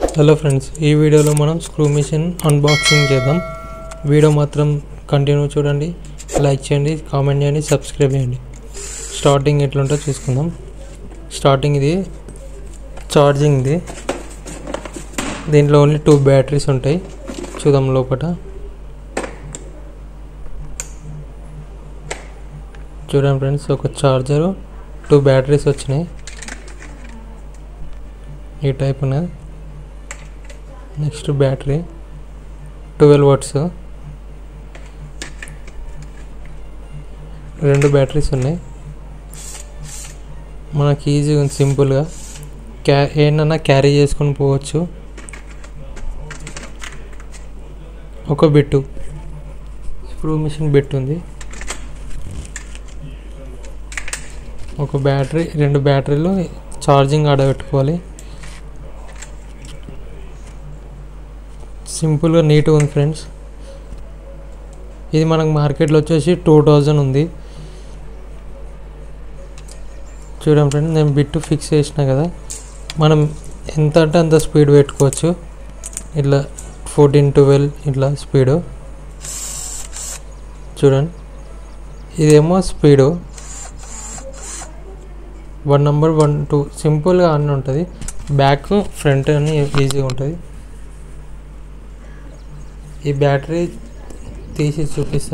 hello friends ఈ వీడియోలో మనం స్క్రూ మిషన్ అన్బాక్సింగ్ చేద్దాం వీడియో మాత్రం కంటిన్యూ చూడండి లైక్ చేయండి కామెంట్ చేయండి సబ్స్క్రైబ్ చేయండి స్టార్టింగ్ ఎట్లుంటో చూసుకుందాం స్టార్టింగ్ ఇది ఛార్జింగ్ ఇది దీంట్లో ఓన్లీ టూ బ్యాటరీస్ ఉంటాయి చూద్దాం లోపల చూడండి ఫ్రెండ్స్ ఒక ఛార్జరు టూ బ్యాటరీస్ వచ్చినాయి ఈ టైప్ ఉన్నది నెక్స్ట్ బ్యాటరీ ట్వెల్వ్ వాట్స్ రెండు బ్యాటరీస్ ఉన్నాయి మనకి ఈజీగా ఉంది సింపుల్గా క్యా ఏంటన్నా క్యారీ చేసుకొని పోవచ్చు ఒక బిట్టు స్క్రూ మిషన్ బిట్ ఉంది ఒక బ్యాటరీ రెండు బ్యాటరీలు ఛార్జింగ్ ఆడబెట్టుకోవాలి సింపుల్గా నీట్గా ఉంది ఫ్రెండ్స్ ఇది మనకు మార్కెట్లో వచ్చేసి టూ థౌజండ్ ఉంది చూడండి ఫ్రెండ్స్ నేను బిట్టు ఫిక్స్ చేసిన కదా మనం ఎంత అంటే అంత స్పీడ్ పెట్టుకోవచ్చు ఇట్లా ఫోర్టీన్ ట్వెల్వ్ ఇట్లా స్పీడు చూడండి ఇదేమో speed one number one two సింపుల్గా అన్నీ ఉంటుంది బ్యాక్ ఫ్రంట్ అని ఈజీగా ఉంటుంది ఈ బ్యాటరీ తీసి చూపిస్తా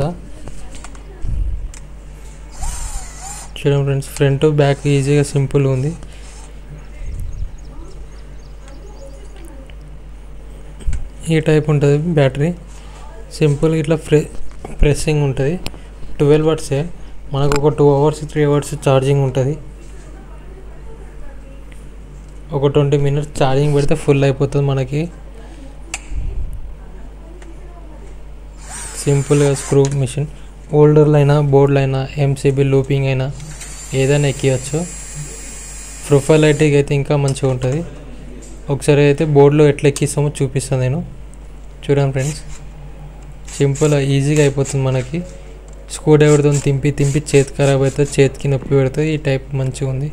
చూడండి ఫ్రెండ్స్ ఫ్రంట్ బ్యాక్ ఈజీగా సింపుల్గా ఉంది ఈ టైప్ ఉంటుంది బ్యాటరీ సింపుల్ ఇట్లా ప్రె ప్రెస్సింగ్ ఉంటుంది ట్వెల్వ్ వర్డ్సే మనకు ఒక two hours three hours charging ఉంటుంది ఒక ట్వంటీ మినిట్స్ ఛార్జింగ్ పెడితే ఫుల్ అయిపోతుంది మనకి సింపుల్గా స్క్రూ మిషన్ హోల్డర్లు అయినా బోర్డులు అయినా ఎంసీబీ లూపింగ్ అయినా ఏదైనా ఎక్కియచ్చు ప్రొఫైల్ లైటింగ్ అయితే ఇంకా మంచిగా ఉంటుంది ఒకసారి అయితే బోర్డులో ఎట్లా ఎక్కిస్తామో చూపిస్తాను నేను చూడండి ఫ్రెండ్స్ సింపుల్గా ఈజీగా అయిపోతుంది మనకి స్క్రూ డ్రైవర్తో తింపి తింపి చేతి ఖరాబ్ అవుతుంది చేతికి నొప్పి పెడుతుంది ఈ టైప్ మంచిగా ఉంది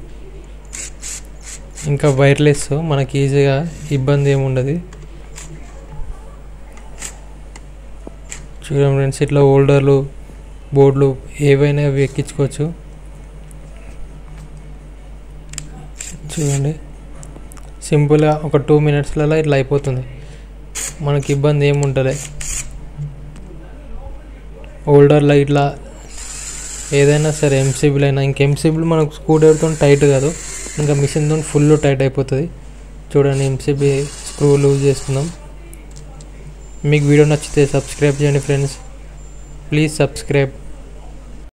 ఇంకా వైర్లెస్ మనకి ఈజీగా ఇబ్బంది ఏమి ఉండదు చూడండి ఫ్రెండ్స్ ఇట్లా హోల్డర్లు బోర్డులు ఏవైనా అవి ఎక్కించుకోవచ్చు చూడండి సింపుల్గా ఒక టూ మినిట్స్లలో ఇట్లా అయిపోతుంది మనకి ఇబ్బంది ఏమి ఉంటుంది హోల్డర్లో ఇట్లా ఏదైనా సరే ఎంసీబీలు అయినా ఇంక ఎంసీబీలు మనకు స్క్రూ డ్రైవర్తో టైట్ కాదు ఇంకా మిషన్తో ఫుల్ టైట్ అయిపోతుంది చూడండి ఎంసీబీ స్క్రూ లూజ్ చేసుకుందాం మీకు వీడియో నచ్చితే సబ్స్క్రైబ్ చేయండి ఫ్రెండ్స్ ప్లీజ్ సబ్స్క్రైబ్